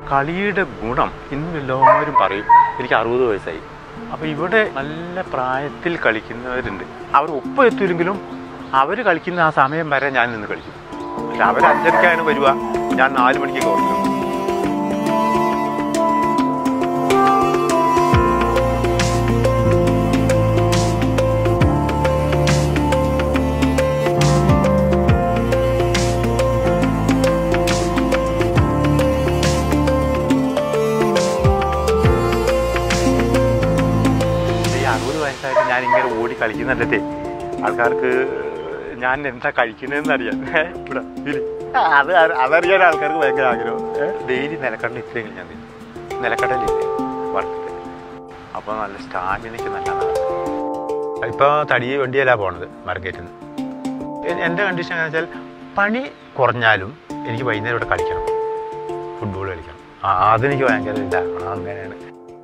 കളിയുടെ ഗുണം ഇന്ന് എല്ലാവരും പറയും എനിക്ക് അറുപത് വയസ്സായി അപ്പോൾ ഇവിടെ നല്ല പ്രായത്തിൽ കളിക്കുന്നവരുണ്ട് അവർ ഒപ്പം എത്തില്ലെങ്കിലും അവർ കളിക്കുന്ന ആ സമയം വരെ ഞാൻ നിന്ന് കളിക്കും പക്ഷെ അവർ അഞ്ചരക്കാണ് വരിക ഞാൻ നാല് മണിക്ക് ഓർക്കും ഈ അറുപത് വയസ്സായിട്ട് ഞാൻ ഇങ്ങനെ ഓടി കളിക്കുന്നുണ്ടേ ആൾക്കാർക്ക് ഞാൻ എന്താ കഴിക്കുന്നതെന്ന് അറിയാം ഏ, ഇവിടെ ഇരി. ആ, അത് അറി- അതറിയാൻ ആൾക്കാർക്ക് ഭയങ്കര ആഗ്രഹം ഡെയിലി നിലക്കടല ഇത്രയെങ്കിലും ഞാൻ തിന്നും നിലക്കടലില്ലേ വറുത്തിട്ട് അപ്പോൾ നല്ല സ്റ്റാമിനയ്ക്ക് നല്ലതാണ് ഇപ്പോൾ തടി വണ്ടിയല്ല പോണത് മാർക്കറ്റിൽ നിന്ന് എ- എൻ്റെ കണ്ടീഷൻ എന്ന് വെച്ചാൽ പണി കുറഞ്ഞാലും എനിക്ക് വൈകുന്നേരം ഇവിടെ കളിക്കണം ഫുട്ബോൾ കളിക്കണം ആ അതെനിക്ക് ഭയങ്കര ഇതാണ് അങ്ങനെയാണ്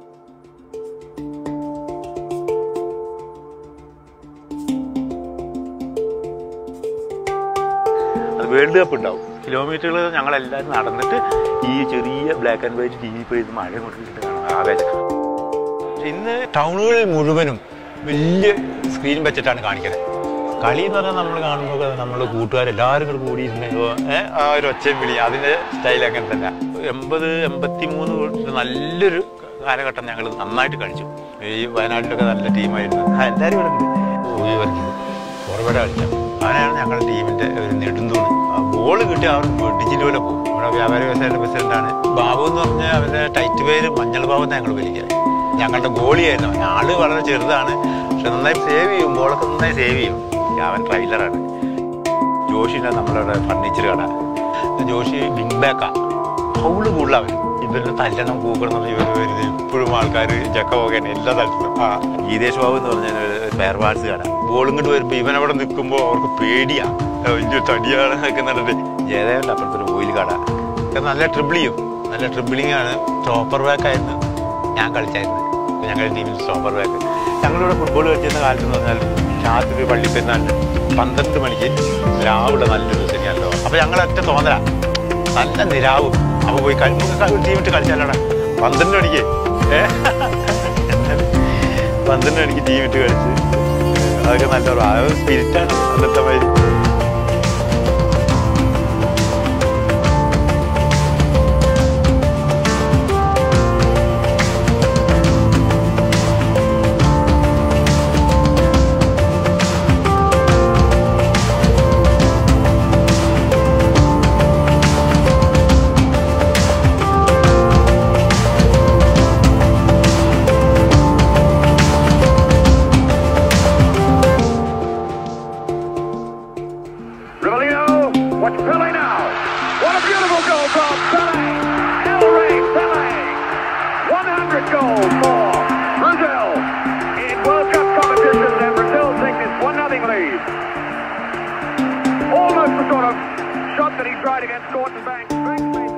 അത് വേൾഡ് കപ്പ് ഉണ്ടാവും കിലോമീറ്ററുകൾ ഞങ്ങളെല്ലാവരും നടന്നിട്ട് ഈ ചെറിയ black and white TV പോയി ഇത് മഴ കൊണ്ടിട്ട് കാണാം ആവേശം ഇന്ന് ടൗണുകളിൽ മുഴുവനും വലിയ സ്ക്രീൻ വെച്ചിട്ടാണ് കാണിക്കുന്നത് കളി എന്ന് പറഞ്ഞാൽ നമ്മൾ കാണുമ്പോൾ നമ്മൾ കൂട്ടുകാരെല്ലാവരും കൂടെ കൂടി ഇരുന്ന് ഏഹ്, ആ ഒരു ഒച്ചയും വിളി അതിൻ്റെ സ്റ്റൈൽ അങ്ങനെ തന്നെ എൺപത് എൺപത്തി മൂന്ന് തൊട്ട് നല്ലൊരു കാലഘട്ടം ഞങ്ങൾ നന്നായിട്ട് കളിച്ചു ഈ വയനാട്ടിലൊക്കെ നല്ല ടീമായിരുന്നു ആ, എല്ലാവരും ഇവിടെ ഉണ്ട് ഊയി വരയ്ക്കുന്നത് പുറപെടെ കളിക്കാം അവനാണ് ഞങ്ങളുടെ ടീമിന്റെ ഒരു നെടുന്തൂണ് ബോൾ കിട്ടി അവർ വെട്ടിച്ചിട്ട് പോലെ പോകും നമ്മുടെ വ്യാപാര വ്യവസായ പ്രസിഡന്റാണ് ബാബു എന്ന് പറഞ്ഞാൽ അവരുടെ ടൈറ്റ് പേര് മഞ്ഞൾ ബാബു എന്ന് ഞങ്ങൾ വിളിക്കുക ഞങ്ങളുടെ ഗോളിയായിരുന്നു അവൻ ആള് വളരെ ചെറുതാണ് പക്ഷെ നന്നായി സേവ് ചെയ്യും ബോളൊക്കെ നന്നായി സേവ് ചെയ്യും അവൻ ട്രൈലറാണ് ജോഷിൻ്റെ നമ്മളുടെ ഫർണിച്ചർ കട ജോഷി ബിഗ് ബാക്കാ ഫൗള് കൂടുതലവൻ ഇവരുടെ തല്ലണം കൂക്കണം എന്ന് ഇവർ വരുന്നത് ഇപ്പോഴും ആൾക്കാർ ജക്ക പോകാൻ എല്ലാ തരത്തിലും ആ ഗീതേഷ് ബാബു എന്ന് പറഞ്ഞ ഒരു പെയർ പാർട്സ് കട ബോൾ ഇങ്ങോട്ട് വരുമ്പോൾ ഇവൻ അവിടെ നിൽക്കുമ്പോൾ അവർക്ക് പേടിയാ വലിയ തടിയാണ് നിൽക്കുന്നുണ്ട് ജയദേവൻ്റെ അപ്പുറത്തൊരു ഓയിൽ കട ഒക്കെ നല്ല ട്രിബിൾ ചെയ്യും നല്ല ട്രിബിളിംഗ് ആണ് സ്റ്റോപ്പർ ബാക്ക് ആയിരുന്നു ഞാൻ കളിച്ചായിരുന്നു ഞങ്ങളുടെ ടീമിൽ സ്റ്റോപ്പർ ബാക്ക് ഞങ്ങളിവിടെ ഫുട്ബോൾ കളിച്ചിരുന്ന കാലത്ത് എന്ന് പറഞ്ഞാൽ രാത്രി പള്ളിപ്പെരുന്നാളിന് പന്ത്രണ്ട് മണിക്ക് രാവിലെ നല്ലൊരു ശരിയല്ലോ അപ്പോൾ ഞങ്ങളൊറ്റ തോന്നല നല്ല നിരാവും അപ്പോൾ പോയി കളി നമുക്ക് ടീമിട്ട് കളിച്ചാലോടാ പന്ത്രണ്ട് മണിക്ക് ഏ പന്ത്രണ്ട് മണിക്ക് ടീമിട്ട് കളിച്ച് അതൊക്കെ നല്ല ആ ഒരു സ്പിരിറ്റാണ് അന്നത്തെ മാതിരി Rivellino, watch Pele now. What a beautiful goal from Pele. El Rey Pele. 100 goals for Brazil in World Cup competitions, and Brazil take this 1-0 lead. Almost the sort of shot that he tried against Gordon Banks. Banks made